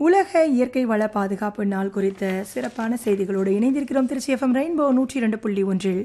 உலக இயற்கை வள பாதுகாப்பு நாள் குறித்த சிறப்பான செய்திகளோடு இணைந்திருக்கிறோம் திருச்சி எஃப்எம் ரெயின்போ நூற்றி இரண்டு புள்ளி ஒன்றில்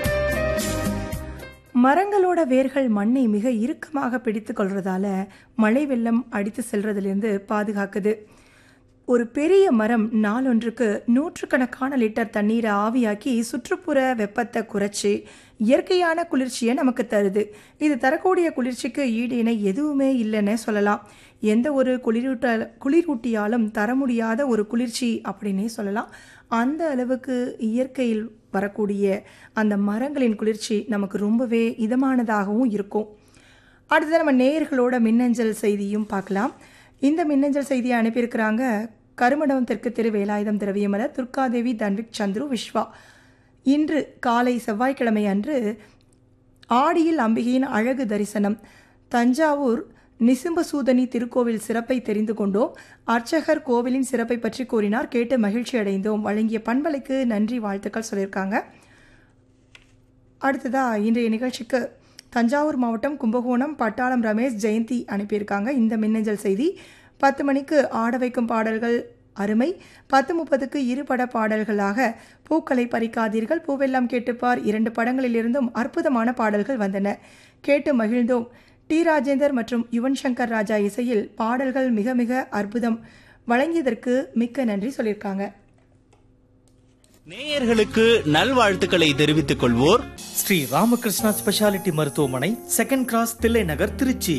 மரங்களோட வேர்கள் மண்ணை மிக இறுக்கமாக பிடித்து கொள்றதால மழை வெள்ளம் அடித்து செல்றதிலிருந்து பாதுகாக்குது ஒரு பெரிய மரம் நாளொன்றுக்கு நூற்றுக்கணக்கான லிட்டர் தண்ணீரை ஆவியாக்கி சுற்றுப்புற வெப்பத்தை குறைச்சி இயற்கையான குளிர்ச்சியை நமக்கு தருது இது தரக்கூடிய குளிர்ச்சிக்கு ஈடு இணை எதுவுமே இல்லைன்னு சொல்லலாம் எந்த ஒரு குளிரூட்ட குளிரூட்டியாலும் தர முடியாத ஒரு குளிர்ச்சி அப்படின்னே சொல்லலாம் அந்த அளவுக்கு இயற்கையில் வரக்கூடிய அந்த மரங்களின் குளிர்ச்சி நமக்கு ரொம்பவே இதமானதாகவும் இருக்கும் அடுத்தது நம்ம நேயர்களோட மின்னஞ்சல் செய்தியும் பார்க்கலாம் இந்த மின்னஞ்சல் செய்தியை அனுப்பியிருக்கிறாங்க கருமண்டபம் தெற்கு திரு வேலாயுதம் திரவியமலர் துர்காதேவி தன்விக் சந்துரு விஸ்வா இன்று காலை செவ்வாய்க்கிழமை அன்று ஆடியில் அம்பிகையின் அழகு தரிசனம் தஞ்சாவூர் நிசிம்பசூதனி திருக்கோவில் சிறப்பை தெரிந்து கொண்டோம் அர்ச்சகர் கோவிலின் சிறப்பை பற்றி கூறினார் கேட்டு மகிழ்ச்சி அடைந்தோம் வழங்கிய பண்பலைக்கு நன்றி வாழ்த்துக்கள் சொல்லியிருக்காங்க அடுத்ததா இன்றைய நிகழ்ச்சிக்கு தஞ்சாவூர் மாவட்டம் கும்பகோணம் பட்டாளம் ரமேஷ் ஜெயந்தி அனுப்பியிருக்காங்க இந்த மின்னஞ்சல் செய்தி பத்து மணிக்கு ஆட வைக்கும் பாடல்கள் அருமை பத்து முப்பதுக்கு இருபட பாடல்களாக பூக்களை பறிக்காதீர்கள் பூவெல்லாம் கேட்டுப்பார் இரண்டு படங்களிலிருந்தும் அற்புதமான பாடல்கள் வந்தன கேட்டு மகிழ்ந்தோம் டி ராஜேந்தர் மற்றும் யுவன் சங்கர் ராஜா இசையில் பாடல்கள் மிக மிக அற்புதம் வழங்கியதற்கு மிக்க நன்றி சொல்லியிருக்காங்க நேயர்களுக்கு நல்வாழ்த்துக்களை தெரிவித்துக் கொள்வோர் ஸ்ரீ ராமகிருஷ்ணா ஸ்பெஷாலிட்டி மருத்துவமனை செகண்ட் கிராஸ் தில்லை நகர் திருச்சி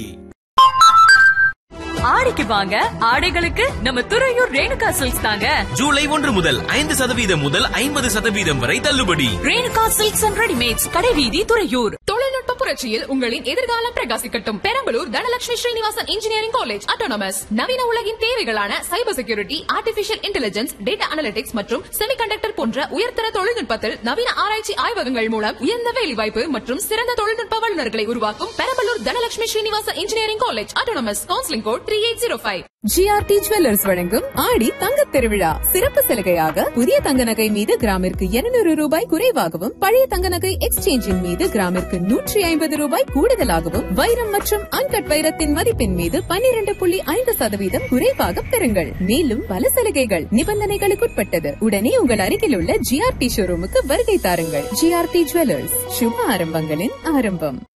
ஆடிக்கு வாங்க ஆடைகளுக்கு நம்ம துறையூர் ரேணுகா சில்க்ஸ் தாங்க ஜூலை ஒன்று முதல் ஐந்து சதவீதம் முதல் ஐம்பது சதவீதம் வரை தள்ளுபடி ரேணுகா சில்க்ஸ் அண்ட் ரெடிமேட்ஸ் கடைவீதி துறையூர் தொழில்நுட்ப புரட்சியில் உங்களின் எதிர்காலம் பிரகாசிக்கட்டும் Perambalur Dhanalakshmi Srinivasan engineering college autonomous நவீன உலகின் தேவைகளான cyber security artificial intelligence data analytics மற்றும் செமிகண்டக்டர் போன்ற உயர்தர தொழில்நுட்பத்தில் நவீன ஆராய்ச்சி ஆய்வகங்கள் மூலம் உயர்ந்த வேலைவாய்ப்பு மற்றும் சிறந்த தொழில்நுட்ப வல்லுநர்களை உருவாக்கும் Perambalur Dhanalakshmi Srinivasan engineering college autonomous counselling code three eight zero five GRT jewellers வழங்கும் ஆடி தங்கத் திருவிழா சிறப்பு சலுகையாக புதிய தங்க நகை மீது கிராமிற்கு 200 ரூபாய் குறைவாகவும் பழைய தங்க நகை எக்ஸ்சேஞ்சின் மீது கிராமிற்கு நூற்றி ஐம்பது ரூபாய் கூடுதலாகவும் வைரம் மற்றும் அன்கட் வைரத்தின் மதிப்பின் மீது 12.5% புள்ளி ஐந்து சதவீதம் குறைவாக பெறுங்கள் மேலும் பல சலுகைகள் நிபந்தனைகளுக்குட்பட்டது உடனே உங்கள் அருகில் உள்ள ஜிஆர்டி ஷோரூமுக்கு வருகை தாருங்கள் ஜிஆர்டி ஜுவல்லர்ஸ் சுப ஆரம்பங்களின் ஆரம்பம்